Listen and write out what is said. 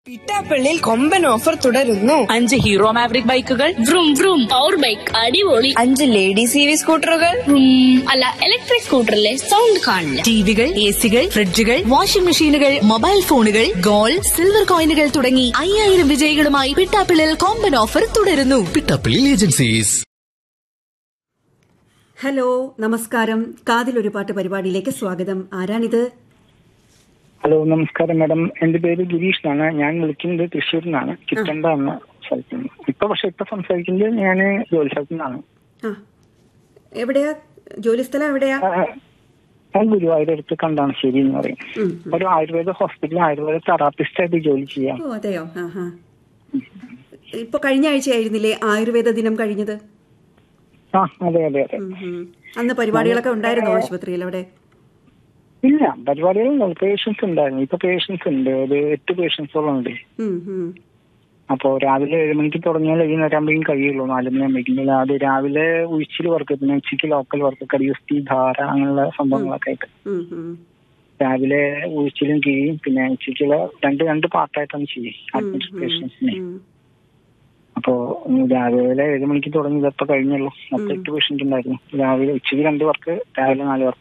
പിട്ടാപ്പള്ളിയിൽ കൊമ്പൻ ഓഫർ തുടരുന്നു അഞ്ച് ഹീറോ മാവറിക് ബൈക്കുകൾ vroom vroom പവർ ബൈക്ക് അടിപൊളി അഞ്ച് ലേഡീസ് ഇ വി സ്കൂട്ടറുകൾ vroom അല്ല ഇലക്ട്രിക് സ്കൂട്ടറിലെ സൗണ്ട് കാണില്ല ടിവികൾ എ സികൾ ഫ്രിഡ്ജുകൾ വാഷിംഗ് മെഷീനുകൾ മൊബൈൽ ഫോണുകൾ ഗോൾഡ് സിൽവർ കോയിനുകൾ തുടങ്ങി അയ്യായിരം വിജയികളുമായി പിട്ടാപ്പിളിൽ കോമ്പൻ ഓഫർ തുടരുന്നു പിട്ടപ്പിള്ളി ഏജൻസീസ് ഹലോ നമസ്കാരം കാതിലൊരു പാട്ട് പരിപാടിയിലേക്ക് സ്വാഗതം ആരാണിത് ഹലോ നമസ്കാരം മാഡം എന്റെ പേര് ഗിരീഷ് എന്നാണ് ഞാൻ വിളിക്കുന്നത് തൃശ്ശൂരിൽ നിന്നാണ് ചിറ്റണ്ട എന്ന സ്ഥലത്ത് നിന്ന് ഇപ്പൊ പക്ഷെ ഇപ്പൊ സംസാരിക്കുന്നത് ഞാൻ ജോലി സ്ഥലത്തു നിന്നാണ് ആ എവിടെയാ ജോലി സ്ഥലം എവിടെയാ ആ, ഞാൻ ഗുരുവായൂർ അടുത്ത് കണ്ടാണശ്ശേരി എന്ന് പറയും ഉം, ഒരു ആയുർവേദ ഹോസ്പിറ്റലിൽ ആയുർവേദ തെറാപ്പിസ്റ്റ് ആയിട്ട് ജോലി ചെയ്യാം ഓ അതെയോ ആ ഹാ ഇപ്പൊ കഴിഞ്ഞ ആഴ്ചയായിരുന്നില്ലേ ആയുർവേദ ദിനം കഴിഞ്ഞത് ആ അതെ അതെ അതെ ഉം, ഉം. അന്ന് പരിപാടികളൊക്കെ ഉണ്ടായിരുന്നോ ആശുപത്രിയിൽ അവിടെ ഇല്ല പരിപാടികളുണ്ട് പേഷ്യൻസ് ഉണ്ടായിരുന്നു ഇപ്പൊ പേഷ്യൻസ് ഉണ്ട് ഒരു എട്ട് പേഷ്യൻസോളം ഉണ്ട് ഉം, ഉം. അപ്പോ രാവിലെ ഏഴ് മണിക്ക് തുടങ്ങിയാൽ വൈകുന്നേരം ആകുമ്പോഴേക്കും കഴിയുള്ളൂ നാല് മണി ആകുമ്പോഴേക്കും അത് രാവിലെ ഉഴിച്ചിൽ വർക്ക് പിന്നെ ഉച്ചയ്ക്ക് ലോക്കൽ വർക്ക് കടിയുസ്തി ധാര അങ്ങനെയുള്ള സംഭവങ്ങളൊക്കെ ആയിട്ട് ഉം, ഉം. രാവിലെ ഉഴിച്ചിലും കീഴും പിന്നെ ഉച്ചയ്ക്കുള്ള രണ്ട് രണ്ട് പാർട്ടായിട്ടാണ് ചെയ്യും അഡ്മിനിസ്ട്രേഷൻസിനെ ഉം. അപ്പോ ഉം, രാവിലെ ഏഴ് മണിക്ക് തുടങ്ങി ഇതപ്പോ കഴിഞ്ഞുള്ളൂ മൊത്തം എട്ട് പേഷ്യന്റ് ഉണ്ടായിരുന്നു രാവിലെ ഉച്ചയ്ക്ക് രണ്ട് വർക്ക് രാവിലെ നാല് വർക്ക്